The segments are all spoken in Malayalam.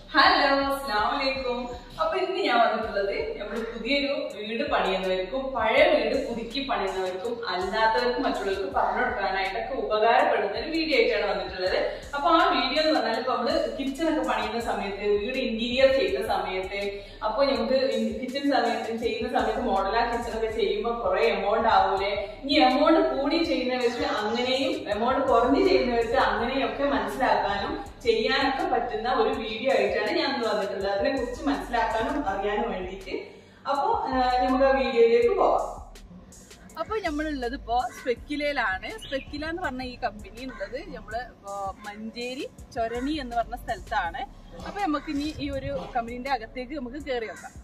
ഹലോ അസ്ലാമലൈക്കും അപ്പൊ ഇന്ന് ഞാൻ വന്നിട്ടുള്ളത് നമ്മുടെ പുതിയൊരു വീട് പണിയുന്നവർക്കും പഴയ വീട് പുതുക്കി പണിയുന്നവർക്കും അല്ലാത്തവർക്കും മറ്റുള്ളവർക്ക് പറഞ്ഞു കൊടുക്കാനായിട്ടൊക്കെ ഉപകാരപ്പെടുന്ന ഒരു വീഡിയോ ആയിട്ടാണ് വന്നിട്ടുള്ളത് അപ്പൊ ആ വീഡിയോ എന്ന് പറഞ്ഞാൽ ഇപ്പൊ നമ്മള് കിച്ചൺ ഒക്കെ പണിയുന്ന സമയത്ത് വീട് ഇന്റീരിയർ ചെയ്യുന്ന സമയത്ത് അപ്പൊ നമുക്ക് കിച്ചൺ സമയത്ത് ചെയ്യുന്ന സമയത്ത് മോഡലാ കിച്ചൺ ഒക്കെ ചെയ്യുമ്പോൾ കുറെ എമൗണ്ട് ആവൂലേ ഇനി എമൗണ്ട് കൂടി ചെയ്യുന്നവർക്ക് അങ്ങനെയും എമൗണ്ട് കുറഞ്ഞ് ചെയ്യുന്നവർക്ക് അങ്ങനെയും ഒക്കെ മനസ്സിലാക്കാനും ചെയ്യാനൊക്കെ പറ്റുന്ന ഒരു വീഡിയോ ആയിട്ടാണ് ഞാൻ ഇന്ന് വന്നിട്ടുള്ളത് അതിനെ കുറിച്ച് മനസ്സിലാക്കാനും അറിയാനും വേണ്ടിയിട്ട് അപ്പൊ നമുക്ക് ആ വീഡിയോയിലേക്ക് പോവാം അപ്പൊ നമ്മളുള്ളത് ഇപ്പോ സ്പെക്കിലയിലാണ് സ്പെക്കില എന്ന് പറഞ്ഞ ഈ കമ്പനി ഉള്ളത് നമ്മള് ഇപ്പോ മഞ്ചേരി ചൊരണി എന്ന് പറഞ്ഞ സ്ഥലത്താണ് അപ്പൊ നമുക്ക് ഇനി ഈ ഒരു കമ്പനീന്റെ അകത്തേക്ക് നമുക്ക് കയറി നോക്കാം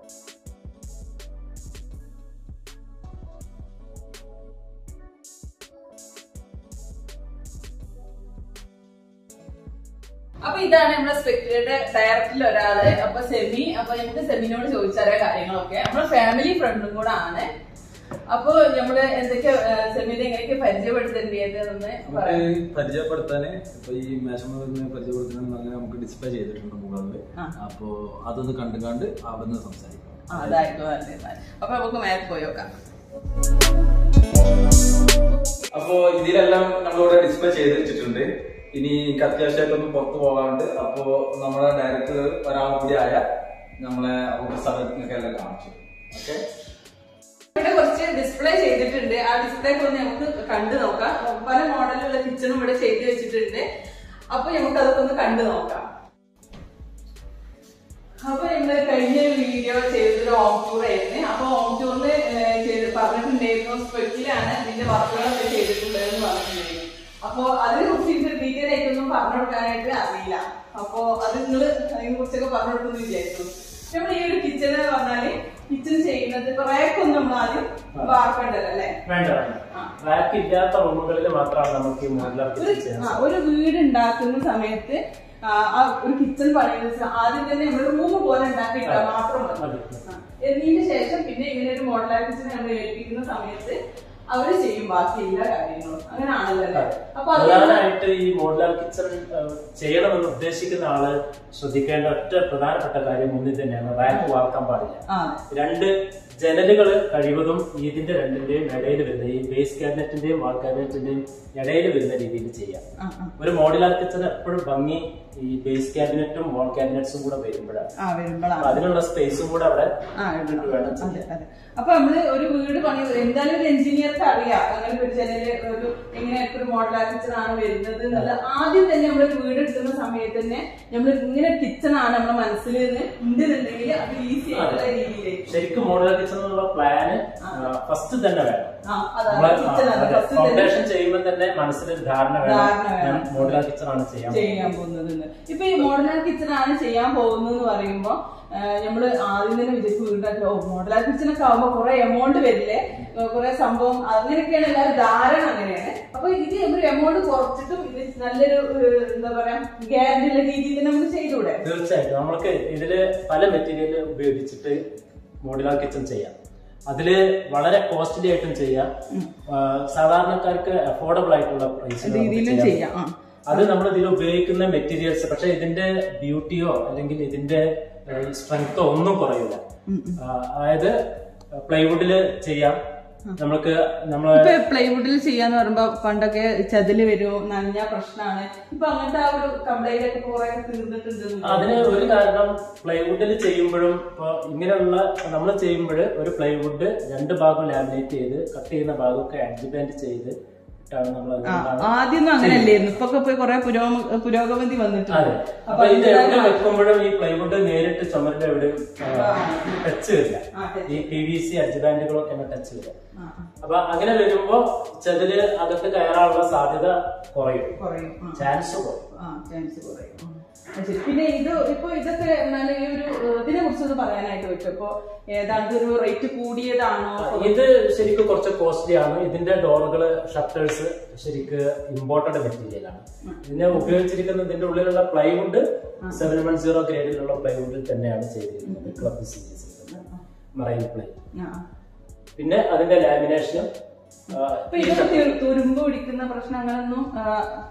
അപ്പൊ ഇതാണ് നമ്മുടെ സ്പെക്ടറിയുടെ ഡയറക്ടറിൽ ഒരാള് അപ്പൊ സെമി അപ്പൊ നമുക്ക് സെമിനോട് ചോദിച്ചറിയ കാര്യങ്ങളൊക്കെ നമ്മുടെ ഫാമിലി ഫ്രണ്ടും കൂടെ ആണ് അപ്പൊ നമ്മള് എന്തൊക്കെ സെമിനെ എങ്ങനെയൊക്കെ പരിചയപ്പെടുത്തേണ്ടത് എന്ന് പറയാം നമുക്ക് പരിചയപ്പെടുത്താന് ഇപ്പൊ ഈ മേശമൊന്ന് പരിചയപ്പെടുത്തണമെന്ന് പറഞ്ഞാൽ നമുക്ക് ഡിസ്പ്ലേ ചെയ്തിട്ടുണ്ട് മുകളിൽ ആ. അപ്പോ അതൊന്ന് കണ്ടുകാണ്ട് അവിടുന്ന് സംസാരിക്കാം ആ, അതായിരിക്കും നല്ലത് അപ്പൊ നമുക്ക് മേലെ പോയി നോക്കാം അപ്പോ ഇതിലെല്ലാം നമ്മളിവിടെ ഡിസ്പ്ലേ ചെയ്ത് വെച്ചിട്ടുണ്ട് ഇനി എനിക്ക് അത്യാവശ്യമായിട്ടൊന്നും പുറത്തു പോകാണ്ട് അപ്പോ നമ്മുടെ ഡയറക്ടർ ഒരാൾ കൂടി ആയ നമ്മളെ അവിടെ സ്ഥലത്തിനൊക്കെ എല്ലാം കാണിച്ചു ഓക്കെ ഇവിടെ കുറച്ച് ഡിസ്പ്ലേ ചെയ്തിട്ടുണ്ട് ആ ഡിസ്പ്ലേ ഒന്ന് നമുക്ക് കണ്ടു നോക്കാം പല മോഡലിലുള്ള കിച്ചണും ഇവിടെ ചെയ്ത് വെച്ചിട്ടുണ്ട് അപ്പൊ നമുക്ക് അതൊക്കെ ഒന്ന് കണ്ടു നോക്കാം അപ്പൊ നമ്മള് കഴിഞ്ഞ ഒരു വീഡിയോ ചെയ്തൊരു ഹോം ടൂർ ആയിരുന്നു അപ്പൊ ഹോം ടൂറിന് ചെയ്ത് പറഞ്ഞിട്ടുണ്ടായിരുന്നു സ്പെക്കിലാണ് ഇതിന്റെ വർക്കുകളൊക്കെ ചെയ്തിട്ടുണ്ടെന്ന് പറഞ്ഞിട്ടുണ്ടായിരുന്നു അപ്പൊ അതിനെ കുറിച്ച് ഡീറ്റെയിൽ ആയിട്ടൊന്നും പറഞ്ഞു കൊടുക്കാനായിട്ട് അറിയില്ല അപ്പൊ അത് നിങ്ങൾ അതിനെ കുറിച്ചൊക്കെ പറഞ്ഞു കൊടുക്കുന്നു വിചാരിച്ചു നമ്മൾ ഈ ഒരു കിച്ചൺ എന്ന് പറഞ്ഞാല് കിച്ചൺ ചെയ്യുന്നത് കുറേക്കൊന്നും നമ്മൾ ആദ്യം വാർക്കേണ്ടത് അല്ലേ വേണ്ട വേണ്ട ആ. റാക്ക് ഇല്ലാത്ത റൂമുകളിൽ മാത്രമാണ് നമുക്ക് ഈ മോഡുലാർ ഒരു കിച്ചൺ ചെയ്യാൻ ആ, ഒരു വീട് ഉണ്ടാക്കുന്ന സമയത്ത് ആ, ആ ഒരു കിച്ചൺ പണിയുന്ന സ- ആദ്യം തന്നെ നമ്മൾ റൂം പോലെ ഉണ്ടാക്കിയിട്ടാ മാത്രം മതി മതി. ആ. എന്നതിന് ശേഷം പിന്നെ ഇങ്ങനെ ഒരു മോഡലാർ കിച്ചൺ നമ്മൾ ഏൽപ്പിക്കുന്ന സമയത്ത് അവര് ചെയ്യും ബാക്കി എല്ലാ കാര്യങ്ങളും അങ്ങനെയാണല്ലോ അല്ലേ അപ്പൊ അത് പ്രധാനമായിട്ട് ഈ മോഡുലാർ കിച്ചൺ ചെയ്യണമെന്ന് ഉദ്ദേശിക്കുന്ന ആള് ശ്രദ്ധിക്കേണ്ട ഒറ്റ പ്രധാനപ്പെട്ട കാര്യം ഒന്നിൽ തന്നെയാണ് റാക്ക് വാർക്കാൻ പാടില്ല ആ രണ്ട് ജനലുകൾ കഴിവതും ഇതിന്റെ രണ്ടിന്റെയും ഇടയിൽ വരുന്ന ഈ ബേസ് ക്യാബിനറ്റിന്റെയും വാൾ ക്യാബിനറ്റിന്റെയും ഇടയിൽ വരുന്ന രീതിയിൽ ചെയ്യാം ആ, ആ. ഒരു മോഡുലാർ കിച്ചൺ എപ്പോഴും ഭംഗി ഈ ബേസ് ക്യാബിനറ്റും വാൾ ക്യാബിനറ്റ്സും കൂടെ വരുമ്പോഴാണ് ആ അപ്പൊ വരുമ്പോഴാണ് അതിനുള്ള സ്പേസും കൂടെ അവിടെ ആ ഇടണം. വേണം അതെ അതെ അപ്പൊ നമ്മള് ഒരു വീട് പണി എന്തായാലും ഒരു എഞ്ചിനീയർക്ക് അറിയാം അങ്ങനെ ഒരു ജനല് ഒരു എങ്ങനെയൊക്കെ ഒരു മോഡലാർ കിച്ചൺ ആണ് വരുന്നത് എന്നുള്ളത് ആദ്യം തന്നെ നമ്മൾ ഒരു വീട് എടുക്കുന്ന സമയത്ത് തന്നെ നമ്മൾ ഇങ്ങനെ കിച്ചൺ ആണ് നമ്മുടെ മനസ്സിൽ നിന്ന് ഉണ്ടെന്നുണ്ടെങ്കിൽ അത് ഈസി ആയിട്ടുള്ള രീതിയിലേക്ക് ശരിക്കും മോഡുലാർ കിച്ചൺ എന്നുള്ള പ്ലാന് ഫസ്റ്റ് തന്നെ വേണം ആ അതാണ് കിച്ചൺ ആണ് ഫസ്റ്റ് തന്നെ ഫൗണ്ടേഷൻ ചെയ്യുമ്പോൾ തന്നെ മനസ്സിലൊരു ധാരണ ധാരണ വേണം വേണം. ഞാൻ മോഡുലാർ കിച്ചൺ ആണ് ചെയ്യാൻ ചെയ്യാൻ പോകുന്നത് ഇപ്പൊ ഈ മോഡലാർ കിച്ചൺ ആണ് ചെയ്യാൻ പോകുന്നത് എന്ന് പറയുമ്പോ നമ്മള് ആദ്യം തന്നെ വിചാരിക്കും വീട്ടിൽ ഓ മോഡലാർ കിച്ചൺ ഒക്കെ ആവുമ്പോ കുറെ എമൗണ്ട് വരില്ലേ ഏഹ് കുറെ സംഭവം അങ്ങനെയൊക്കെയാണ് എല്ലാവരും ധാരണ അങ്ങനെയാണ് അപ്പൊ ഇത് ഒരു എമൗണ്ട് കുറച്ചിട്ടും ഇത് നല്ലൊരു ഏഹ് എന്താ പറയാ ഗ്യാരണ്ടി ഉള്ള രീതിയിൽ തന്നെ നമുക്ക് ചെയ്തുകൂടെ തീർച്ചയായിട്ടും നമ്മൾക്ക് ഇതില് പല മെറ്റീരിയൽ ഉപയോഗിച്ചിട്ട് മോഡുലാർ കിച്ചൺ ചെയ്യാം അതില് വളരെ കോസ്റ്റ്ലി ആയിട്ടും ചെയ്യാം ആ, സാധാരണക്കാർക്ക് അഫോർഡബിൾ ആയിട്ടുള്ള പ്രൈസിൽ രീതിയിലും ചെയ്യാം ആ. അത് നമ്മൾ ഇതിൽ ഉപയോഗിക്കുന്ന മെറ്റീരിയൽസ് പക്ഷെ ഇതിന്റെ ബ്യൂട്ടിയോ അല്ലെങ്കിൽ ഇതിന്റെ സ്ട്രെങ്തോ ഒന്നും കുറയില്ല ആ, അതായത് പ്ലൈവുഡില് ചെയ്യാം നമ്മൾക്ക് നമ്മളെ ഇപ്പൊ പ്ലൈവുഡിൽ ചെയ്യാന്ന് പറയുമ്പോ പണ്ടൊക്കെ ചതില് വരും നനഞ്ഞ പ്രശ്നമാണ് ഇപ്പൊ അങ്ങനത്തെ ആ ഒരു കംപ്ലൈന്റ് ഒക്കെ കുറെ തീർന്നിട്ടുണ്ട് അതിന് ഒരു കാരണം പ്ലൈവുഡിൽ ചെയ്യുമ്പോഴും ഇപ്പൊ ഇങ്ങനെയുള്ള നമ്മൾ ചെയ്യുമ്പോൾ ഒരു പ്ലൈവുഡ് രണ്ട് ഭാഗം ലാമിനേറ്റ് ചെയ്ത് കട്ട് ചെയ്യുന്ന ഭാഗമൊക്കെ അഡ്ജ് ചെയ്ത് ഇട്ടാണ് നമ്മൾ അതുകൊണ്ടാണ് ആദ്യം അങ്ങനെയല്ലായിരുന്നു ഇപ്പൊ ഒക്കെ കുറെ പുരോഗമതി വന്നിട്ടുണ്ട് അതെ അപ്പൊ ഇത് എവിടെ വെക്കുമ്പോഴും ഈ പ്ലൈവുഡ് നേരിട്ട് ചുമരിന്റെ എവിടെയും ടച്ച് വരില്ല ആ, touch. ഈ പി വി സി അഡ്ജ് ബാൻഡുകളൊക്കെ ടച്ച് വരില്ല ആ, ആ, അപ്പൊ അങ്ങനെ വരുമ്പോ ചെതില് അകത്ത് കയറാനുള്ള സാധ്യത കുറയും കുറയും ആ. ചാൻസ് കുറയും ആ ചാൻസ് കുറയും ആ. അത് ശരി. പിന്നെ ഇത് ഇപ്പൊ ഇതൊക്കെ എന്നാൽ ഈ ഒരു ഏഹ്, ഇതിനെ കുറിച്ചൊന്ന് പറയാനായിട്ട് പറ്റും ഇപ്പൊ ഏതാണ്ട് ഒരു റേറ്റ് കൂടിയതാണോ ഇത് ശരിക്കും കുറച്ച് കോസ്റ്റ്ലി ആണ് ഇതിന്റെ ഡോറുകള് ഷട്ടേഴ്സ് ശരിക്ക് ഇമ്പോർട്ടഡ് മെറ്റീരിയൽ ആണ് ഇതിനെ ഉപയോഗിച്ചിരിക്കുന്ന ഇതിന്റെ ഉള്ളിലുള്ള പ്ലൈവുഡ് സെവൻ വൺ സീറോ ഗ്രേഡിലുള്ള പ്ലൈവുഡിൽ തന്നെയാണ് ചെയ്തിരിക്കുന്നത് ക്ലബ് സീരീസ് മറൈൻ പ്ലൈ ആ. പിന്നെ അതിന്റെ ലാമിനേഷനും ഇപ്പൊ ഇത് തു- തുരുമ്പ് പിടിക്കുന്ന പ്രശ്നം അങ്ങനൊന്നും ആ,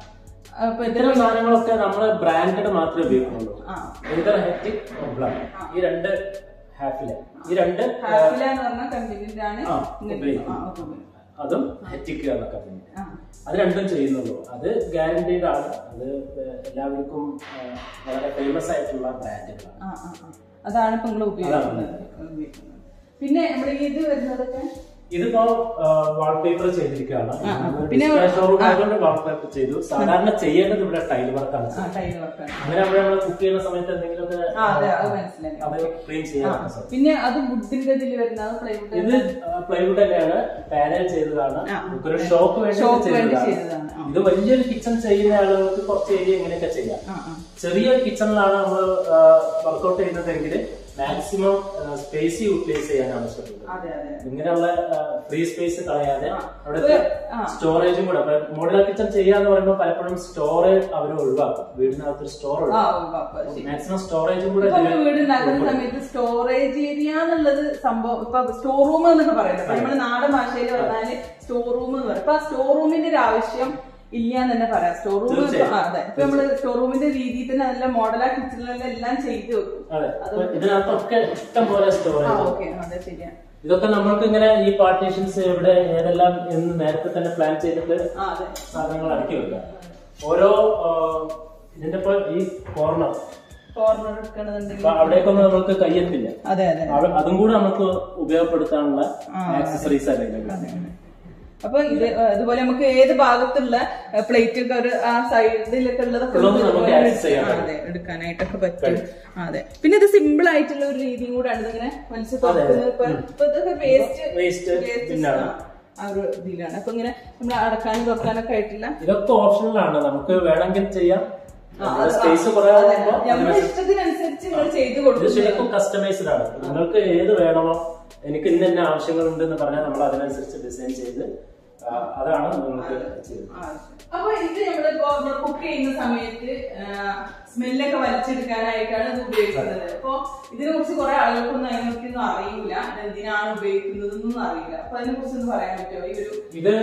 അപ്പൊ ഇത് ഇത്തരം സാധനങ്ങളൊക്കെ നമ്മൾ ബ്രാൻഡഡ് മാത്രമേ ഉപയോഗിക്കുന്നുള്ളൂ ആ ഇതർ ഹെറ്റിക് ബ്ലാക്ക് ഈ രണ്ട് ഹാഫില് ഈ രണ്ട് ഹാഫില എന്ന് പറഞ്ഞ കമ്പനിയുടെ ആണ് ആ, ഇങ്ങനത്തെ- ഉപയോഗിക്കും. ആ, ഓക്കെ, ഉപയോഗിക്കും. അതും ഹെറ്റിക് എന്ന കമ്പനി ആ. അത് രണ്ടും ചെയ്യുന്നുള്ളൂ അത് ഗ്യാരണ്ടീഡ് ആണ് അത് എല്ലാവർക്കും ആ, വളരെ ഫേമസ് ആയിട്ടുള്ള ബ്രാൻഡുകളാണ് ആ, ആ, ആ. അതാണ് ഇപ്പൊ നിങ്ങൾ ഉപയോഗിക്കുന്നത് ഉപയോഗിക്കുന്നത്. പിന്നെ നമ്മുടെ ഈ ഇത് വരുന്നതൊക്കെ ഇതിപ്പോ വാൾപേപ്പർ ചെയ്തിരിക്കുകയാണ് ആ, ആ. പിന്നെ- ഷോറൂം ആയതുകൊണ്ട് വാൾപേപ്പർ ചെയ്തു സാധാരണ ചെയ്യേണ്ടത് ഇവിടെ ടൈൽ വർക്കാണ് ആ ടൈൽ വർക്കാണ് അങ്ങനെ നമ്മൾ നമ്മൾ കുക്ക് ചെയ്യുന്ന സമയത്ത് എന്തെങ്കിലുമൊക്കെ ആ അതെ അത് മനസ്സിലായി അത് ക്ലീൻ ആ, ചെയ്യാൻ സാധിക്കും പിന്നെ അത് വുഡിന്റെ ഇതിൽ വരുന്നത് പ്ലൈവുഡ് ഇത് പ്ലൈവുഡ് തന്നെയാണ് പാനൽ ചെയ്തതാണ് ആ. നമുക്കൊരു ഷോപ്പ് വേണ്ടി ഷോപ്പ് വേണ്ടി ചെയ്തതാണ് ചെയ്തതാണ് ആ. ഇത് വലിയൊരു കിച്ചൺ ചെയ്യുന്ന ആളുകൾക്ക് കുറച്ച് ഏരിയ ഇങ്ങനെയൊക്കെ ചെയ്യാം ആ, ആ. ചെറിയ കിച്ചണിലാണ് നമ്മൾ വർക്ക്ഔട്ട് ചെയ്യുന്നതെങ്കിൽ മാക്സിമം സ്പേസ് യൂട്ടിലൈസ് ചെയ്യാനാണ് ശ്രമിക്കുന്നത് അതെ അതെ ഇങ്ങനെയുള്ള ഫ്രീ സ്പേസ് കളയാതെ ആ. അവിടുത്തെ ആ. സ്റ്റോറേജും കൂടെ മോഡുലാർ കിച്ചൺ ചെയ്യാന്ന് പറയുമ്പോൾ പലപ്പോഴും സ്റ്റോറേജ് അവർ ഒഴിവാക്കും വീടിനകത്ത് സ്റ്റോർ ആ ഒഴിവാക്കും ഉവ്വ് അപ്പൊ ശരി. മാക്സിമം സ്റ്റോറേജും കൂടെ ഇപ്പൊ ഇതില് നമ്മള് വീട് ഉണ്ടാക്കുന്ന സമയത്ത് സ്റ്റോറേജ് ഏരിയ എന്നുള്ളത് സംഭവം ഇപ്പൊ സ്റ്റോർ റൂം എന്നൊക്കെ പറയുന്നത് ഇപ്പൊ നമ്മുടെ നാടൻ ഭാഷയിൽ പറഞ്ഞാല് സ്റ്റോർ റൂം എന്ന് പറയും അപ്പൊ ആ സ്റ്റോർ റൂമിന്റെ ഒരു ആവശ്യം ഇല്ല എന്ന് തന്നെ പറയാം സ്റ്റോർ റൂം തീർച്ചയായും. അതെ ഇപ്പൊ നമ്മള് സ്റ്റോർ റൂമിന്റെ രീതിയിൽ തന്നെ നല്ല മോഡലാ കിച്ചണിലെല്ലാം എല്ലാം ചെയ്ത് വെക്കും അതെ അപ്പൊ ഇതിനകത്തൊക്കെ ഇഷ്ടം പോലെ ആ സ്റ്റോറേജ് ഓക്കെ അതെ ശരിയാ ഇതൊക്കെ നമ്മൾക്ക് ഇങ്ങനെ ഈ പാർട്ടീഷൻസ് എവിടെ ഏതെല്ലാം എന്ന് നേരത്തെ തന്നെ പ്ലാൻ ചെയ്തിട്ട് ആ അതെ സാധനങ്ങൾ അടുക്കി വെക്കുക ഓരോ ആ, ഇതിന്റെ ഇപ്പൊ ഈ കോർണർ കോർണർ എടുക്കണമെന്നുണ്ടെങ്കിൽ അവിടേക്കൊന്നും നമുക്ക് കയ്യെത്തില്ല അതെ അതെ അവ- അതും കൂടെ നമുക്ക് ഉപയോഗപ്പെടുത്താനുള്ള ആ. ആക്സസറീസ് അവൈലബിൾ അതെ, അതെ. അപ്പൊ ഇത് ഏഹ്, ഇതുപോലെ നമുക്ക് ഏത് ഭാഗത്തുള്ള പ്ലേറ്റ് ഒക്കെ ഒരു ആ സൈഡിലൊക്കെ ഉള്ളതൊക്കെ ഉള്ളത് നമുക്ക് നമുക്ക് ഇതുപോലെ access ചെയ്യാൻ ആ, അതെ എടുക്കാനായിട്ടൊക്കെ പറ്റും ആ, അതെ പിന്നെ ഇത് സിമ്പിൾ ആയിട്ടുള്ള ഒരു രീതിയും കൂടെ ആണ് ഇതിങ്ങനെ മനസ്സിൽ തുറക്കുന്നത് ഇപ്പൊ ഇപ്പൊ ഇതൊക്കെ വേസ്റ്റ് Waste ബിന്നാണ്. ആ ഒരു ഇതിലാണ് അപ്പൊ ഇങ്ങനെ നമ്മൾ അടക്കാനും തുറക്കാനൊക്കെ ആയിട്ടുള്ള ഇതൊക്കെ ഓപ്ഷണലാണ് നമുക്ക് വേണമെങ്കിൽ ചെയ്യാം ആ, അത് സ്പേസ് ആ, കുറെ അതെ. ആകുമ്പോൾ നമ്മുടെ ഇഷ്ടത്തിനനുസരിച്ച് നിങ്ങൾ ചെയ്ത് ഇത് കൊടുക്കും ശരിക്കും കസ്റ്റമൈസ്ഡ് ആണ് നിങ്ങൾക്ക് ഏത് വേണമോ എനിക്ക് ഇന്ന ഇന്ന ആവശ്യങ്ങളുണ്ട് എന്ന് പറഞ്ഞാൽ നമ്മൾ അതിനനുസരിച്ച് ഡിസൈൻ ചെയ്ത് ആ, അതാണ് നിങ്ങൾക്ക് ചെയ്യുന്നത് ആ, അപ്പൊ ഇത് നമ്മളിപ്പോ കുക്ക് ചെയ്യുന്ന സമയത്ത് സ്മെല്ലൊക്കെ വലിച്ചെടുക്കാനായിട്ടാണ് ഇത് ഉപയോഗിക്കുന്നത് അപ്പൊ ഇതിനെ കുറിച്ച് കുറെ ആളുകൾക്കൊന്നും അതിനെക്കുറിച്ചൊന്നും അറിയില്ല ഇത് എന്തിനാണ് ഉപയോഗിക്കുന്നതെന്നൊന്നും അറിയില്ല അപ്പൊ അതിനെ കുറിച്ചൊന്ന് പറയാൻ പറ്റുമോ ഈ ഒരു ഇത്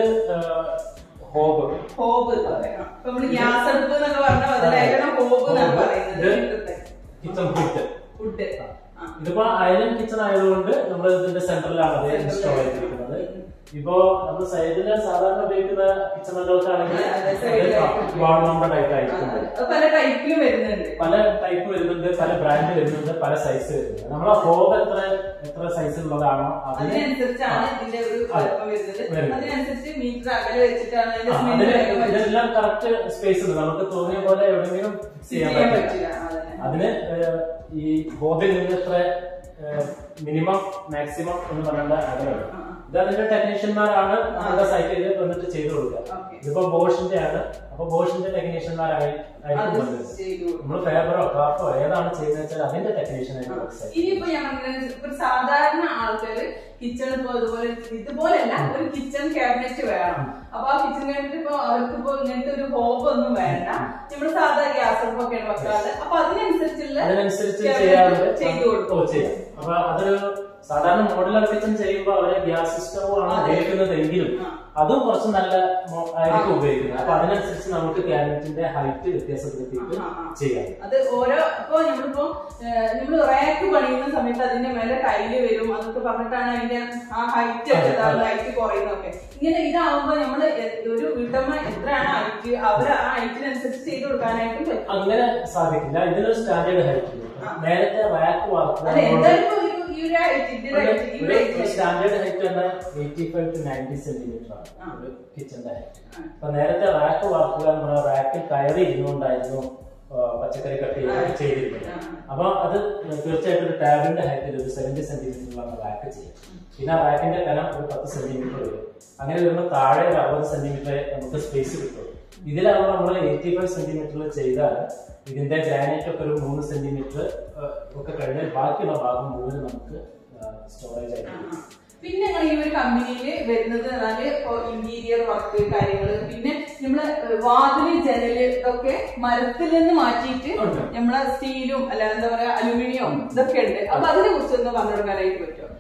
ഹോബ് ഹോബ് എന്ന് പറയാം അപ്പൊ നമ്മള് ഗ്യാസ് അടുപ്പ് എന്നൊക്കെ പറഞ്ഞ ബദലായിട്ടാണ് ഹോബ് എന്നാണ് പറയുന്നത് കിച്ചൺ ഫുഡ് ഫുഡ് ഇതിപ്പോ ഐലൻഡ് കിച്ചൺ ആയതുകൊണ്ട് നമ്മൾ ഇതിന്റെ സെന്ററിലാണ് അത് ഇൻസ്റ്റാൾ ചെയ്തിരിക്കുന്നത് ഇപ്പോ നമ്മൾ സൈഡില് സാധാരണ ഉപയോഗിക്കുന്ന കിച്ചണുകൾക്കാണെങ്കിൽ അതെ, side വാർഡ് നമ്പർ ടൈപ്പ് ആയിരിക്കും അത് പല ടൈപ്പിലും വരുന്നുണ്ട് പല ടൈപ്പ് വരുന്നുണ്ട് പല ബ്രാൻഡ് വരുന്നുണ്ട് പല സൈസ് വരുന്നുണ്ട് നമ്മളെ ഹോബ് എത്ര എത്ര സൈസ് ഉള്ളതാണോ അതിന് അതിനനുസരിച്ചാണ് ഇതിന്റെ ഒരു കുഴപ്പം വരുന്നത് വരുന്നത്. അതിനനുസരിച്ച് മീറ്റർ അകലെ വെച്ചിട്ടാണ് അതിന്റെ ആ, സ്മെല്ല് അതിന് ഇതെല്ലാം കറക്റ്റ് സ്പേസ് ഉണ്ട് നമുക്ക് തോന്നിയ പോലെ എവിടെയെങ്കിലും ചെയ്യാൻ ചെയ്യാൻ പറ്റില്ല പറ്റില്ല അതന്നെ അതിന് ഏഹ്, ഈ ഹോബിൽ നിന്ന് എത്ര മിനിമം മാക്സിമം എന്ന് പറയേണ്ട അകലമാണ് ഇത് അതിന്റെ ടെക്നീഷ്യന്മാരാണ് നമ്മുടെ സൈറ്റിൽ വന്നിട്ട് ചെയ്തു കൊടുക്കുക ഓക്കെ ഇതിപ്പോ ബോഷിന്റെ ആണ് അപ്പൊ ബോഷിന്റെ ടെക്നീഷ്യന്മാരായി ആയിരിക്കും അത് വന്നത് ചെയ്തു നമ്മൾ ഫേബറോ കാഫോ ഏതാണ് ചെയ്യുന്നത് വെച്ചാൽ അതിന്റെ ടെക്നീഷ്യൻ ആയിരിക്കും സൈറ്റ് ഇനിയിപ്പോ ഞാൻ പറഞ്ഞത് ഇപ്പൊ സാധാരണ ആൾക്കാര് കിച്ചൺ ഇപ്പൊ ഇതുപോലെ ഇതുപോലെയല്ല ഒരു കിച്ചൺ ക്യാബിനറ്റ് വേണം അപ്പൊ ആ കിച്ചൺ ക്യാബിനറ്റ് ഇപ്പൊ അവർക്ക് ഇപ്പൊ ഇങ്ങനത്തെ ഒരു ഹോബ് ഒന്നും വേണ്ട നമ്മൾ സാധാ ഗ്യാസ് അടുപ്പൊക്കെയാണ് വെക്കാറ് അപ്പൊ അതിനനുസരിച്ചുള്ള അതിനനുസരിച്ച് cabinet ചെയ്യാറുണ്ട് ചെയ്തു കൊടുക്കും ഓ ചെയ്യാം അപ്പൊ അതൊരു സാധാരണ മോഡുലാർ കിച്ചൺ ചെയ്യുമ്പോൾ അവരെ ഗ്യാസ് സ്റ്റവ് ആണ് അതെ. ഉപയോഗിക്കുന്നതെങ്കിലും ആ. അതും കുറച്ച് നല്ല മോ- ആയിരിക്കും ആ. ഉപയോഗിക്കുന്നത് അപ്പൊ അതിനനുസരിച്ച് നമുക്ക് ക്യാബിനറ്റിന്റെ ഹൈറ്റ് വ്യത്യാസപ്പെടുത്തിയിട്ട് ആ, ആ. ചെയ്യാം അത് ഓരോ ഇപ്പൊ നമ്മളിപ്പോ നമ്മൾ റാക്ക് പണിയുന്ന സമയത്ത് അതിന്റെ മേലെ ടൈല് വരും അതൊക്കെ പറഞ്ഞിട്ടാണ് അതിന്റെ ആ ഹൈറ്റ് അതെ, എടുത്താൽ അതെ. ഹൈറ്റ് കുറയുന്നൊക്കെ ഇങ്ങനെ ഇതാവുമ്പോ നമ്മള് എ- ഒരു വീട്ടമ്മ എത്രയാണ് ഹൈറ്റ് അവർ ആ ഹൈറ്റിനനുസരിച്ച് ചെയ്ത് കൊടുക്കാനായിട്ടും പറ്റും അങ്ങനെ സാധിക്കില്ല ഇതിനൊരു സ്റ്റാൻഡേർഡ് ഹൈറ്റ് ആ. നേരത്തെ റാക്ക് അത് എന്തായാലും ഇപ്പൊ ഒരു- ഈ ഒരു ഹൈറ്റ് ഇതിന്റെ ഹൈറ്റ് ഈ ഒരു height സ്റ്റാൻഡേർഡ് ഹൈറ്റ് തന്നെ eighty five to ninety centimetre ആണ് ആ. ഒരു കിച്ചന്റെ ഹൈറ്റ് ആ. അപ്പൊ നേരത്തെ റാക്ക് വാർക്കുക എന്ന് പറഞ്ഞാൽ റാക്കിൽ കയറി ഇരുന്നുകൊണ്ടായിരുന്നു ആ, പച്ചക്കറി കട്ട് ആ. ചെയ്ത് ചെയ്തിരിക്കുന്നത് ആ. അപ്പൊ അത് തീർച്ചയായിട്ടും ഒരു ടാബിന്റെ ഹൈറ്റിൽ ഒരു സെവന്റി സെന്റിമീറ്ററിലാണ് റാക്ക് ചെയ്യുക പിന്നെ ആ റാക്കിന്റെ കനം ഒരു പത്ത് സെന്റിമീറ്റർ വരും അങ്ങനെ വരുമ്പോൾ താഴെ ഒരു അറുപത് സെന്റിമീറ്റർ നമുക്ക് സ്പേസ് കിട്ടും ഇതിലാകുമ്പോൾ നമ്മൾ എയ്റ്റി ഫൈവ് സെന്റിമീറ്ററിൽ ചെയ്താൽ ഇതിന്റെ ഗ്രാനൈറ്റ് ഒക്കെ ഒരു മൂന്ന് സെന്റിമീറ്റർ ഒക്കെ കഴിഞ്ഞാൽ ബാക്കിയുള്ള ഭാഗം മുഴുവൻ നമുക്ക് സ്റ്റോറേജ് ആയിരിക്കും പിന്നെ ഞങ്ങൾ ഈ ഒരു കമ്പനിയിൽ വരുന്നത് പറഞ്ഞാല് ഇപ്പൊ ഇന്റീരിയർ വർക്ക് കാര്യങ്ങള് പിന്നെ നമ്മള് വാതില് ജനല് ഇതൊക്കെ മരത്തിൽ നിന്ന് മാറ്റിയിട്ട് ഉണ്ട്. നമ്മളെ സ്റ്റീലും അല്ല എന്താ പറയാ അലുമിനിയം ഇതൊക്കെ ഉണ്ട് അപ്പൊ അതിനെ കുറിച്ച് ഒന്ന് പറഞ്ഞു കൊടുക്കാനായിട്ട് പറ്റുമോ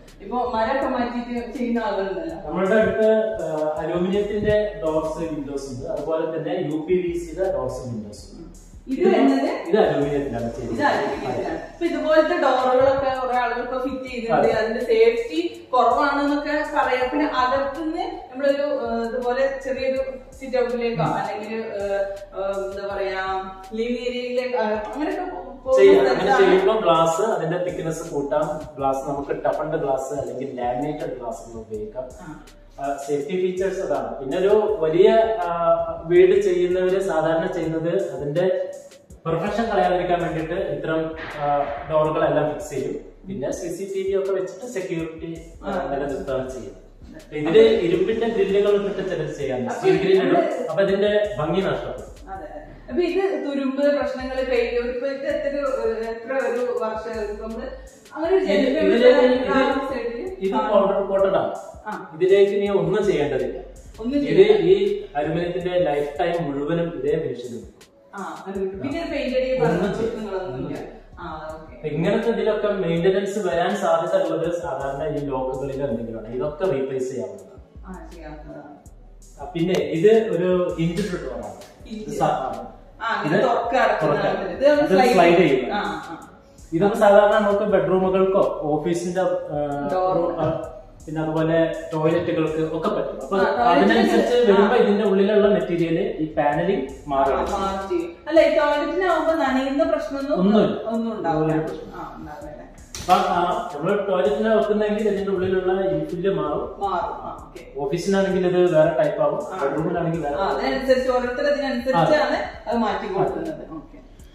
ഇപ്പൊ മരമൊക്കെ മാറ്റിയിട്ട് ചെയ്യുന്ന ആളുകളുണ്ടല്ലോ നമ്മളുടെ അടുത്ത് അലൂമിനിയത്തിന്റെ ഡോർസ് വിൻഡോസ് ഉണ്ട് അതുപോലെ തന്നെ യു പി വി സിയുടെ ഡോർസ് വിൻഡോസ് ഉണ്ട് ഇത് വരുന്നത് ഇത് അലൂമിനിയത്തിലാണ് ഇതാണ് ചെയ്തത് ഇതാണ്. ഇപ്പൊ ഇതുപോലത്തെ ഡോറുകളൊക്കെ കുറെ ആളുകൾ ഇപ്പൊ ഫിറ്റ് ചെയ്തിട്ടുണ്ട് അതിന്റെ സേഫ്റ്റി കുറവാണെന്നൊക്കെ പറയാം പിന്നെ അകത്തുനിന്ന് നമ്മളൊരു ഏഹ്, ഇതുപോലെ ചെറിയൊരു സിറ്റ് ഔട്ടിലേക്കോ അല്ലെങ്കിൽ ഏഹ്, ഏഹ്, എന്താ പറയാ ലിവിംഗ് ഏരിയയിലേക്ക് അങ്ങനെയൊക്കെ പോ- ചെയ്യാം പോകുന്ന അങ്ങനെ സ്ഥലത്താണ്. ചെയ്യുമ്പോൾ ഗ്ലാസ് അതിന്റെ തിക്നെസ് കൂട്ടാം ഗ്ലാസ് നമുക്ക് ടഫണ്ട് ഗ്ലാസ് അല്ലെങ്കിൽ ലാമിനേറ്റഡ് ഗ്ലാസ് ഉപയോഗിക്കാം സേഫ്റ്റി ഫീച്ചേഴ്സ് അതാണ് പിന്നെ ഒരു വലിയ ആ, വീട് ചെയ്യുന്നവര് സാധാരണ ചെയ്യുന്നത് അതിന്റെ പെർഫെക്ഷൻ കളയാതിരിക്കാൻ വേണ്ടിയിട്ട് ഇത്തരം ഡോറുകളെല്ലാം ഫിക്സ് ചെയ്യും പിന്നെ സി സി ടി വി ഒക്കെ വെച്ചിട്ട് സെക്യൂരിറ്റി നിലനിർത്തുകയാണ് ചെയ്യുന്നത് ഇതില് ഇരുമ്പിന്റെ ഗ്രില്ലുകൾ ഇട്ടിട്ട് ചിലർ ചെയ്യാറുണ്ട് സ്റ്റീൽ ഗ്രില്ലിടും അപ്പൊ ഇതിന്റെ ഭംഗി നഷ്ടപ്പെടും അതെ. അപ്പൊ ഇത് തുരുമ്പ് പ്രശ്നങ്ങൾ പെയിന്റ് ഇപ്പൊ ഇത് എത്ര ഒരു- എത്ര ഒരു വർഷം ഇപ്പൊ നമ്മള് അങ്ങനെ ഒരു ഇത് ജനറൽ ഇതില് ആ ഇത് സൈഡില് ഇത് പൗഡർ കോട്ടഡ് ആണ് ആ. ഇതിലേക്ക് ഇനി ഒന്നും ചെയ്യേണ്ടതില്ല ഒന്നും ഇത് ഈ അലുമിനിയത്തിന്റെ ലൈഫ് ടൈം മുഴുവനും ഇതേ ഫിനിഷിൽ നിൽക്കും ആ അത് കിട്ടും. പിന്നെ പെയിന്റ് അടി ഒന്നും ചെയ്യില്ല. പ്രശ്നങ്ങളൊന്നുമില്ല ആ ഓക്കെ അപ്പൊ ഇങ്ങനത്തെ ഇതിലൊക്കെ മെയിന്റനൻസ് വരാൻ സാധ്യത ഉള്ളത് സാധാരണ ഈ ലോക്കുകളിൽ എന്തെങ്കിലുമാണ് ഇതൊക്കെ റീപ്ലേസ് ചെയ്യാവുന്നതാണ് ആ ചെയ്യാവുന്നതാണ് ആ, പിന്നെ ഇത് ഒരു ഹിഞ്ച് ഡോറാണ് Hinge. ഇത് സാ- ആ അങ്ങനെ ഇത് തുറക്ക അടക്കുന്നതാണ്. തുറക്ക. ഇത് നമ്മൾ ഇത് slide slide ചെയ്യും. ചെയ്യും. ആ ആ ഇതൊക്കെ സാധാരണ നമുക്ക് ബെഡ്റൂമുകൾക്കോ ഓഫീസിന്റെ ആ, Door. ആ, പിന്നെ അതുപോലെ ടോയ്ലറ്റുകൾക്ക് ഒക്കെ പറ്റും അപ്പൊ ആ, toilet അതിനനുസരിച്ച് ന് വരുമ്പോ ഇതിന്റെ ഉള്ളിലുള്ള മെറ്റീരിയല് ഈ പാനലിംഗ് മാറണം ആ, മാറ്റി. അല്ല ഈ ടോയ്ലറ്റിനാവുമ്പോ നനയുന്ന പ്രശ്നമൊന്നും ഒന്നുമില്ല. ഒന്നും ഉണ്ടാവില്ല ഒരു പ്രശ്നം. ആ ഉണ്ടാവില്ല അപ്പൊ നമ്മൾ ടോയ്ലറ്റിനെ വെക്കുന്നെങ്കിൽ ഇതിന്റെ ഉള്ളിലുള്ള ഈ ഫില്ല് മാറും മാറും ആ ഓക്കെ ഓഫീസിനാണെങ്കിൽ ഇത് വേറെ ടൈപ്പ് ആവും ബെഡ്റൂമിനാണെങ്കിൽ വേറെ ആ, അതിനനുസരിച്ച് ഓരോരുത്തർ അതിനനുസരിച്ചാണ് അത് മാറ്റി കൊടുക്കുന്നത് ഓക്കെ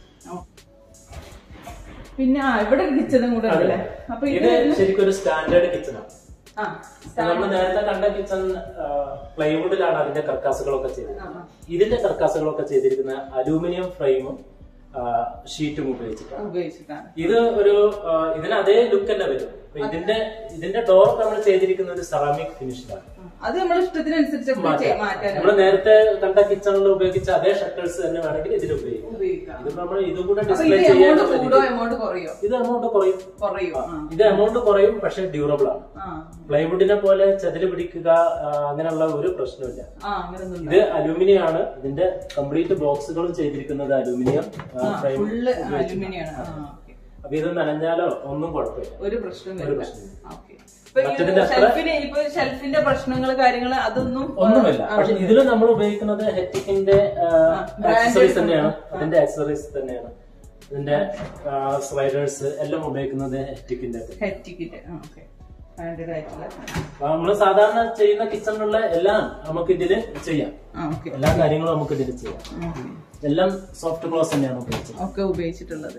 പിന്നെ ആ ഇവിടെ കിച്ചണും കൂടെ ഉണ്ടല്ലേ അപ്പൊ ഇത് ഇത് ശരിക്കും ഒരു സ്റ്റാൻഡേർഡ് കിച്ചണാണ് ആ നമ്മൾ നേരത്തെ കണ്ട കിച്ചൺ പ്ലൈവുഡിലാണ് അതിന്റെ കർക്കാസുകളൊക്കെ ചെയ്തത് ആ, ആ. ഇതിന്റെ കർക്കാസുകളൊക്കെ ചെയ്തിരിക്കുന്ന അലൂമിനിയം ഫ്രെയിമും ഷീറ്റും ഉപയോഗിച്ചിട്ടാണ് ഉപയോഗിച്ചിട്ടാണ് ഇത് ഒരു ആ, ഇതിന് അതേ ലുക്ക് തന്നെ വരും അപ്പൊ ഇതിന്റെ ഇതിന്റെ ഡോർ നമ്മൾ ചെയ്തിരിക്കുന്ന ഒരു സെറാമിക് ഫിനിഷിലാണ് അത് നമ്മുടെ ഇഷ്ടത്തിനനുസരിച്ചൊക്കെ ചെയ്- മാറ്റാനാണ് നമ്മൾ നേരത്തെ കണ്ട കിച്ചണിൽ ഉപയോഗിച്ച അതേ ഷട്ടേഴ്സ് തന്നെ വേണമെങ്കിൽ ഇതിൽ ഉപയോഗിക്കാം ഉപയോഗിക്കാം ഇത് നമ്മൾ ഇതും കൂടെ അപ്പൊ ഡിസ്പ്ലേ ഇത് ചെയ്യാൻ എമൗണ്ട് കൂടോ എമൗണ്ട് കുറയോ ഇത് എമൗണ്ട് കുറയും കുറയോ ആ ഇത് എമൗണ്ട് കുറയും പക്ഷെ ഡ്യൂറബിൾ ആണ് ആ പ്ലൈവുഡിനെ പോലെ ചതില് പിടിക്കുക ആ, അങ്ങനെയുള്ള ഒരു പ്രശ്നമില്ല ആ അങ്ങനൊന്നും ഇത് അലൂമിനിയം ആണ് ഇതിന്റെ കംപ്ലീറ്റ് ബോക്സുകളും ചെയ്തിരിക്കുന്നത് അലൂമിനിയം ഫ്രെയിം ഫുള്ള് അലുമിനിയാണ് ആ ഓക്കെ അപ്പൊ ഇത് നനഞ്ഞാലോ ഒന്നും കുഴപ്പമില്ല ഒരു പ്രശ്നം ഒരു വരില്ല പ്രശ്നമില്ല. ഓക്കെ ഇപ്പൊ ഈ മറ്റതിന്റെ അത്ര- ഷെൽഫിന് ഇപ്പൊ ഷെൽഫിന്റെ പ്രശ്നങ്ങൾ കാര്യങ്ങൾ അതൊന്നും ഒന്നുമില്ല ആ, പക്ഷെ ഇതിൽ നമ്മൾ ഉപയോഗിക്കുന്നത് ഹെറ്റിക്കിന്റെ branded ആക്സസറീസ് തന്നെയാണ് അതിന്റെ ആക്സസറീസ് തന്നെയാണ് ഇതിന്റെ സ്ലൈഡേഴ്സ് എല്ലാം ഉപയോഗിക്കുന്നത് ഹെറ്റിക്കിന്റെ ഹെഡ് ടിക്കറ്റ് ആ ഓക്കെ ബ്രാൻഡഡ് ആയിട്ടുള്ള നമ്മൾ സാധാരണ ചെയ്യുന്ന കിച്ചണിലുള്ള എല്ലാം നമുക്ക് ഇതില് ചെയ്യാം ആ ഓക്കെ എല്ലാ കാര്യങ്ങളും നമുക്ക് ഇതിൽ ചെയ്യാം എല്ലാം സോഫ്റ്റ് ക്ലോസ് തന്നെയാണ് ഉപയോഗിച്ചത് ഒക്കെ ഉപയോഗിച്ചിട്ടുള്ളത്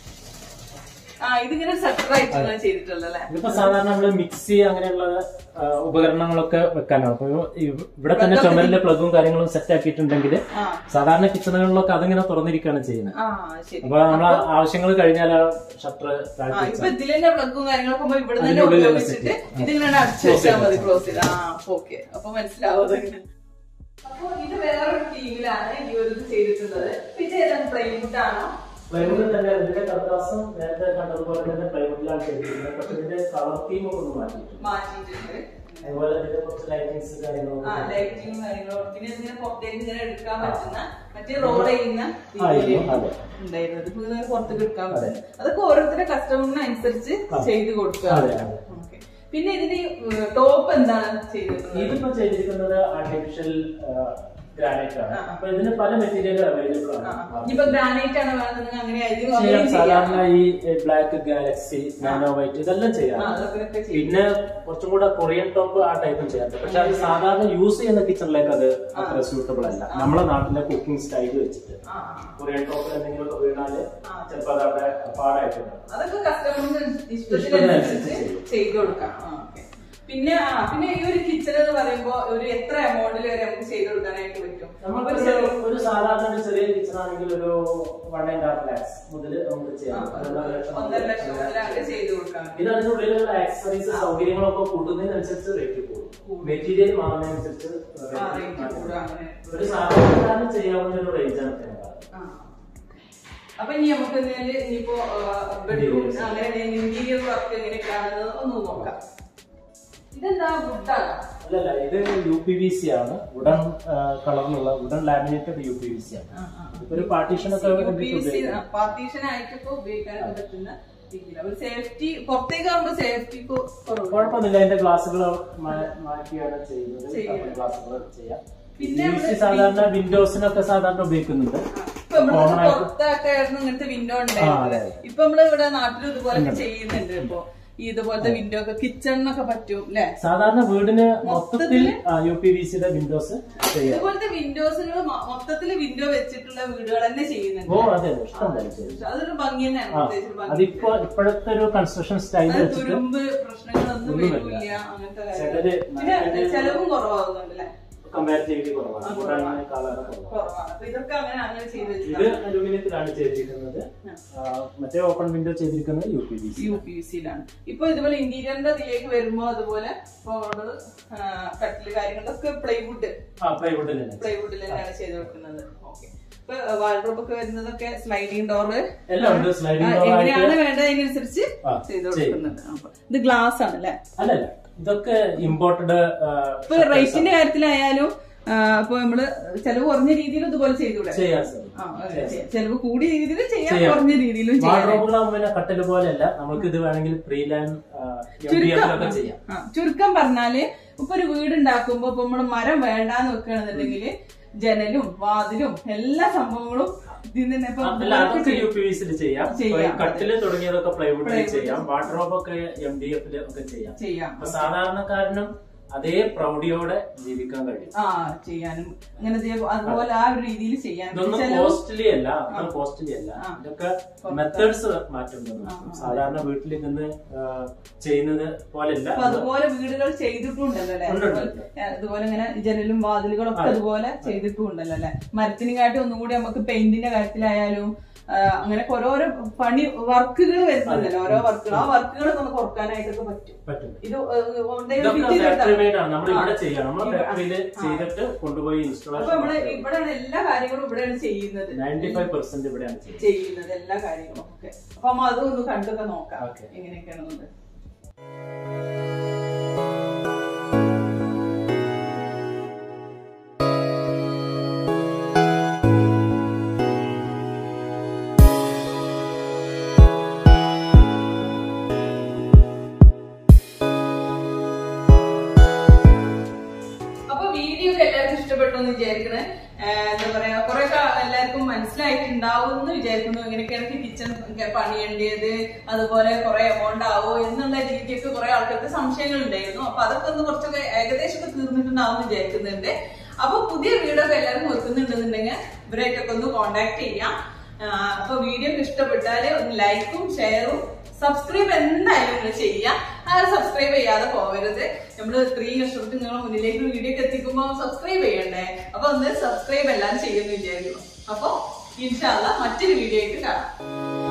ആ ഇതിങ്ങനെ സെപ്പറേറ്റ് ആയിട്ടാണ് ചെയ്തിട്ടുള്ളത് അല്ലേ ഇതിപ്പോ സാധാരണ നമ്മള് മിക്സി അങ്ങനെയുള്ള ആ, ഉപകരണങ്ങളൊക്കെ വെക്കാനാണ് അപ്പൊ ഇവ- ഇവിടെ തന്നെ ചുമലിന്റെ പ്ലഗും കാര്യങ്ങളും സെറ്റ് ആക്കിയിട്ടുണ്ടെങ്കിൽ ആ സാധാരണ കിച്ചണുകളിലൊക്കെ അതിങ്ങനെ തുറന്നിരിക്കുകയാണ് ചെയ്യുന്നത് ആ ശരി അപ്പൊ നമ്മൾ ആവശ്യങ്ങൾ കഴിഞ്ഞാൽ ഷട്ടർ ആ ഇപ്പൊ ഇതിൽ തന്നെ പ്ലഗും കാര്യങ്ങളൊക്കെ ആകുമ്പോ ഇവിടെ തന്നെ അതിന്റെ ഉള്ളിൽ തന്നെ ഉപയോഗിച്ചിട്ട് ഇതിങ്ങനെ അടച്ചു വെച്ചാൽ മതി ക്ലോസ് ചെയ്ത് ആ ഓക്കെ അപ്പൊ മനസ്സിലാവും അതെങ്ങനെ അപ്പൊ ഇത് വേറൊരു ടീമിലാണ് ഈ ഒരു ഇത് ചെയ്തിട്ടുള്ളത് അപ്പൊ ഇത് ഏതാണ് പ്ലൈവുഡ് ആണോ പ്ലൈവുഡിൽ തന്നെ ഇതിന്റെ കർത്താസം നേരത്തെ കണ്ടതുപോലെ തന്നെ പ്ലൈവുഡിലാണ് ചെയ്തിരിക്കുന്നത് പക്ഷെ ഇതിന്റെ കളർ തീം ഒക്കെ ഒന്ന് മാറ്റിയിട്ടുണ്ട് മാറ്റിയിട്ടുണ്ട് അതുപോലെ ഇതിന്റെ കുറച്ച് ലൈറ്റിങ്സ് ആ കാര്യങ്ങളൊക്കെ ലൈറ്റിങ്ങും കാര്യങ്ങളും പിന്നെ ഇതിനെ പുറത്തേക്ക് ഇങ്ങനെ എടുക്കാൻ പറ്റുന്ന മറ്റേ റോഡ് ചെയ്യുന്ന ആ, രീതിയില് ഇത് അതെ. ഉണ്ടായിരുന്നത് ഇപ്പൊ ഇങ്ങനെ പുറത്തേക്ക് എടുക്കാൻ പറ്റും അതൊക്കെ ഓരോരുത്തരുടെ കസ്റ്റമറിനനുസരിച്ച് ചെയ്ത് കൊടുക്കുക അതെ, അതെ. ഓക്കേ. പിന്നെ ഇതിന്റെ ടോപ്പ് എന്താണ് ചെയ്തിട്ടുള്ളത് ഇതിപ്പോ ചെയ്തിരിക്കുന്നത് ആർട്ടിഫിഷ്യൽ ഗ്രാനൈറ്റ് ആണ് ആ, ആ. അപ്പൊ ഇതിന് പല മെറ്റീരിയലും അവൈലബിൾ ആ, ആണ് ആ. ഇനിയിപ്പോ ഗ്രാനൈറ്റ് ആണ് വേണമെന്നുണ്ടെങ്കിൽ അങ്ങനെ ആയിരിക്കും ചെയ്യാം അങ്ങനെയും ചെയ്യാം. സാധാരണ ഈ ബ്ലാക്ക് ഗാലക്സി നാനോ വൈറ്റ് ഇതെല്ലാം ചെയ്യാം ആ, അതൊക്കെ ചെയ്യും പിന്നെ കുറച്ചും കൂടെ കൊറിയൻ ടോപ്പ് ആ ടൈപ്പും ചെയ്യാറുണ്ട് പക്ഷെ അത് സാധാരണ യൂസ് ചെയ്യുന്ന കിച്ചണിലേക്ക് അത് അത്ര സൂട്ടബിൾ അല്ല നമ്മളെ നാട്ടിലെ കുക്കിംഗ് സ്റ്റൈൽ വെച്ചിട്ട് ആ, ആ. കൊറിയൻ ടോപ്പിൽ എന്തെങ്കിലും ഒക്കെ വീണാല് ആ. ചിലപ്പോൾ അത് അവിടെ പാടായിട്ടുണ്ട് അതൊക്കെ കസ്റ്റമറിന് ഇഷ്ടത്തിനനുസരിച്ച് ഇഷ്ടത്തിനനുസരിച്ച് ചെയ്ത് കൊടുക്കാം ആ, ഓക്കേ. പിന്നെ ആ പിന്നെ ഈ ഒരു കിച്ചൺ എന്ന് പറയുമ്പോ ഒരു എത്ര എമൗണ്ടിൽ വരെ നമുക്ക് ചെയ്ത് കൊടുക്കാനായിട്ട് പറ്റും നമുക്ക് ഒരു ഒരു- ചെറിയ- ഒരു സാധാരണ ഒരു ചെറിയ കിച്ചൺ ആണെങ്കിൽ ഒരു വൺ ആൻഡ് ഹാഫ് ലാക്സ് മുതൽ നമുക്ക് ആ, ചെയ്യാം ഒന്നര ലക്ഷം ഒന്നര ലക്ഷം മുതലാണ് ചെയ്ത് കൊടുക്കാൻ ഇത് അതിനുള്ളിലുള്ള ആക്സറീസ് സൗകര്യങ്ങളൊക്കെ കൂട്ടുന്നതിനനുസരിച്ച് റേറ്റ് കൂടും മെറ്റീരിയൽ മാറുന്നതിനനുസരിച്ച് ആ, rate rate കൂടും അങ്ങനെ. ഒരു സാധാരണക്കാരന് ചെയ്യാവുന്ന ഒരു റേഞ്ചാണ് ആ. അപ്പൊ ഇനി നമുക്ക് ഇതില് ഇനിയിപ്പോ ബെഡ്റൂം അങ്ങനെ ഇന്റീരിയർ വർക്ക് എങ്ങനെയൊക്കെയാണെന്ന് ഒന്ന് നോക്കാം ഇതെന്താ വുഡാണ് അല്ലല്ല ഇത് യു പി വി സി ആണ് ഉടൻ കളറിലുള്ള ഉടൻ laminated U P V C ആണ് ഇപ്പൊ ഒരു പാർട്ടീഷൻ ഒക്കെ വേണ്ടിയിട്ട് ഉപയോഗിക്കാം. പാർട്ടീഷൻ ആയിട്ടൊക്കെ ഉപയോഗിക്കാൻ പറ്റുന്ന രീതിയിൽ ഒരു സേഫ്റ്റി പുറത്തേക്ക് ആകുമ്പോ സേഫ്റ്റി കുറവ് കുഴപ്പമൊന്നുമില്ല അതിന്റെ ഗ്ലാസുകൾ മാറ്റിയാണ് ചെയ്യുന്നത് ചെയ്യുന്നത്. ഗ്ലാസുകൾ ചെയ്യാം പിന്നെ പി വി സി സാധാരണ വിൻഡോസിനൊക്കെ സാധാരണ ഉപയോഗിക്കുന്നുണ്ട് ഇപ്പൊ നമ്മള് Common ആയിട്ട് പുറത്തൊക്കെ ആയിരുന്നു ഇങ്ങനത്തെ വിൻഡോ ആ, അതെ, ഉണ്ടായിരുന്നത് അതെ. ഇപ്പൊ നമ്മള് ഇവിടെ നാട്ടിലും ഇതുപോലെ ചെയ്യുന്നുണ്ട് ഇപ്പൊ ഈ ഇതുപോലത്തെ വിൻഡോ ഒക്കെ കിച്ചണിനൊക്കെ പറ്റും അല്ലെ സാധാരണ വീടിന് മൊത്തത്തിൽ യു പി വി സിയുടെ വിൻഡോസ് ചെയ്യാം ഇതുപോലത്തെ വിൻഡോസുകൾ മൊത്തത്തില് വിൻഡോ വെച്ചിട്ടുള്ള വീടുകൾ തന്നെ ചെയ്യുന്നുണ്ട് ഓ അതെ അതെ, ഇഷ്ടം പോലെ ചെയ്യും പക്ഷെ അതൊരു ഭംഗി തന്നെയാണ് ആ പ്രത്യേകിച്ച് ഒരു ഭംഗി അതിപ്പോ ഇപ്പോഴത്തെ ഒരു കൺസ്ട്രക്ഷൻ സ്റ്റൈൽ അത് വെച്ചിട്ട് തുരുമ്പ് പ്രശ്നങ്ങളൊന്നും ഒന്നും വരില്ല വരില്ല. അങ്ങനത്തെ ചിലര് കാര്യങ്ങൾ പിന്നെ ചെലവും കുറവാകുന്നുണ്ട് അല്ലെ കമ്പാരിറ്റീവ്ലി കുറവാണ് ഉടനെ കളറ് കുറവാണ് കുറവാണ് അപ്പൊ ഇതൊക്കെ അങ്ങനെ അങ്ങനെ ചെയ്ത് ഇത് വെച്ചതാണ് അലൂമിനിയത്തിലാണ് ചെയ്തിരിക്കുന്നത് ആ, മറ്റേ ഓപ്പൺ വിൻഡോ ചെയ്തിരിക്കുന്നത് U P V C U P സിയിലാണ് ഇപ്പൊ ഇതുപോലെ ഇന്റീരിയറിന്റെ ഇതിലേക്ക് വരുമ്പോ അതുപോലെ ഓർഡർ കട്ടില് കാര്യങ്ങളൊക്കെ പ്ലൈവുഡ് ആ പ്ലൈവുഡിൽ തന്നെ പ്ലൈവുഡിൽ തന്നെയാണ് ചെയ്ത് വെക്കുന്നത് ഓക്കെ ഇപ്പൊ വാൾഡ്രോബ് ഒക്കെ വരുന്നതൊക്കെ സ്ലൈഡിംഗ് ഡോറ് എല്ലാം ഉണ്ട് സ്ലൈഡിംഗ് ഡോർ എങ്ങനെയാണ് ആയിട്ട് വേണ്ടത് അതിനനുസരിച്ച് ആ, ചെയ്ത് ചെയ്യും. കൊടുക്കുന്നുണ്ട് അപ്പൊ ഇത് ഗ്ലാസ് ആണ് അല്ലെ അല്ലല്ല ഇതൊക്കെ ഇമ്പോർട്ടഡ് ഇപ്പൊ റേറ്റിന്റെ കാര്യത്തിലായാലും ആ, ഇപ്പൊ നമ്മള് ചെലവ് കുറഞ്ഞ രീതിയിൽ ഇതുപോലെ ചെയ്തൂടെ ചെയ്യാൻ സാധിക്കും ആ, അതെ, ചെയ്യാം. ചെലവ് കൂടിയ രീതിയിൽ ചെയ്യാം ചെയ്യാം. കുറഞ്ഞ രീതിയിലും ചെയ്യാം വാർഡ്രോബുകളാകുമ്പോൾ പിന്നെ കട്ടല് പോലെയല്ല നമുക്ക് ഇത് വേണമെങ്കിൽ പ്രീ ലാൻ എം ഡി എഫിലൊക്കെ ചെയ്യാം ആ, ചുരുക്കം പറഞ്ഞാല് ഇപ്പൊ ഒരു വീട് ഉണ്ടാക്കുമ്പോ ഇപ്പൊ നമ്മള് മരം വേണ്ടാന്ന് വെക്കുകയാണെന്നുണ്ടെങ്കിൽ ജനലും വാതിലും എല്ലാ സംഭവങ്ങളും ഇതിൽ തന്നെ ഇപ്പൊ അല്ല അതൊക്കെ യു പി വി സിൽ ചെയ്യാം ചെയ്യാം. ഇപ്പൊ ഈ കട്ടില് തുടങ്ങിയതൊക്കെ പ്ലൈവുഡിൽ Plywood. ചെയ്യാം വാർഡ്രോബ് ഒക്കെ എം ഡി എഫിൽ ഒക്കെ ചെയ്യാം ചെയ്യാം അപ്പൊ സാധാരണക്കാരനും അതേ പ്രൗഢിയോടെ ജീവിക്കാൻ കഴിയും ആ ചെയ്യാനും അങ്ങനെ ചെയ്യാം അതുപോലെ ആ ഒരു രീതിയിൽ ചെയ്യാനും ഇതൊന്നും ചെലവ് കോസ്റ്റ്ലി അല്ല അത്ര കോസ്റ്റ്ലി അല്ല ആ. ഇതൊക്കെ മെത്തേഡ്സ് മാറ്റുന്നുണ്ട് സാധാരണ വീട്ടിൽ നിന്ന് ആ, ചെയ്യുന്നത് പോലെയല്ല അപ്പൊ അതുപോലെ വീടുകൾ ചെയ്തിട്ടുണ്ടല്ലോ അല്ലെ ഉണ്ട്, ഉണ്ട്, അതുപോലെ ഇങ്ങനെ ജനലും വാതിലുകളൊക്കെ അതുപോലെ ചെയ്തിട്ടുണ്ടല്ലോ അല്ലെ മരത്തിനെ കാട്ടി ഒന്നും കൂടി നമുക്ക് പെയിന്റിന്റെ കാര്യത്തിലായാലും ആ, അങ്ങനെ ഓരോരോ പണി വർക്കുകൾ വരുന്നുണ്ടല്ലോ ഓരോ വർക്കുകൾ ആ വർക്കുകൾ നമുക്ക് കുറക്കാനായിട്ടൊക്കെ പറ്റും പറ്റും ഇത് കൊണ്ടേ ഇതൊക്കെ ഫിറ്റ് ചെയ്തെടുത്താൽ ഫാക്ടറി മെയ്ഡ് ആണ് നമ്മൾ ഇവിടെ ആ. ചെയ്യാം നമ്മൾ ഇവിടെ- ഫാക്ടറിയിൽ ചെയ്തിട്ട് കൊണ്ടുപോയി അപ്പൊ ഇൻസ്റ്റലേഷൻ നമ്മള് ഇവിടെയാണ് എല്ലാ കാര്യങ്ങളും ഇവിടെയാണ് ചെയ്യുന്നത് നയൻറ്റി ഫൈവ് പെർസെന്റ് ഇവിടെയാണ് ചെയ്യുന്നത് ചെയ്യുന്നത് എല്ലാ കാര്യങ്ങളും ഒക്കെ അപ്പൊ നമ്മ അതൊന്ന് കണ്ടൊക്കെ നോക്കാം Okay. എങ്ങനെയൊക്കെയാണെന്നുള്ളത് അപ്പൊ വീഡിയോ ഒക്കെ എല്ലാവർക്കും ഇഷ്ടപ്പെട്ടു എന്ന് വിചാരിക്കണേ ഏഹ് എന്താ പറയാ കുറെ എല്ലാവർക്കും മനസ്സിലായിട്ടുണ്ടാവും എന്ന് വിചാരിക്കുന്നു എങ്ങനെയൊക്കെയാണ് കിച്ചൺ പണിയേണ്ടത് അതുപോലെ കുറെ എമൗണ്ട് ആവോ എന്നുള്ള രീതിയൊക്കെ കുറെ ആൾക്കാർക്ക് സംശയങ്ങൾ ഉണ്ടായിരുന്നു അപ്പൊ അതൊക്കെ ഒന്ന് കുറച്ചൊക്കെ ഏകദേശം ഒക്കെ തീർന്നിട്ടുണ്ടാവും എന്ന് വിചാരിക്കുന്നുണ്ട് അപ്പൊ പുതിയ വീടൊക്കെ എല്ലാവരും വെക്കുന്നുണ്ടെന്നുണ്ടെങ്കിൽ ഇവരായിട്ടൊക്കെ ഒന്ന് കോണ്ടാക്ട് ചെയ്യാം ആഹ് അപ്പൊ വീഡിയോ ഒക്കെ ഇഷ്ടപ്പെട്ടാല് ഒന്ന് ലൈക്കും ഷെയറും സബ്സ്ക്രൈബ് എന്തായാലും നിങ്ങൾ ചെയ്യാം ആ സബ്സ്ക്രൈബ് ചെയ്യാതെ പോകരുത് നമ്മൾ ഇത്രയും കഷ്ടപ്പെട്ട് നിങ്ങളെ മുന്നിലേക്ക് വീഡിയോ ഒക്കെ എത്തിക്കുമ്പോൾ സബ്സ്ക്രൈബ് ചെയ്യണ്ടേ അപ്പൊ ഒന്ന് സബ്സ്ക്രൈബ് എല്ലാം ചെയ്യുമെന്ന് വിചാരിക്കുന്നു അപ്പൊ ഇൻഷാല്ല മറ്റൊരു വീഡിയോ ആയിട്ട് കാണാം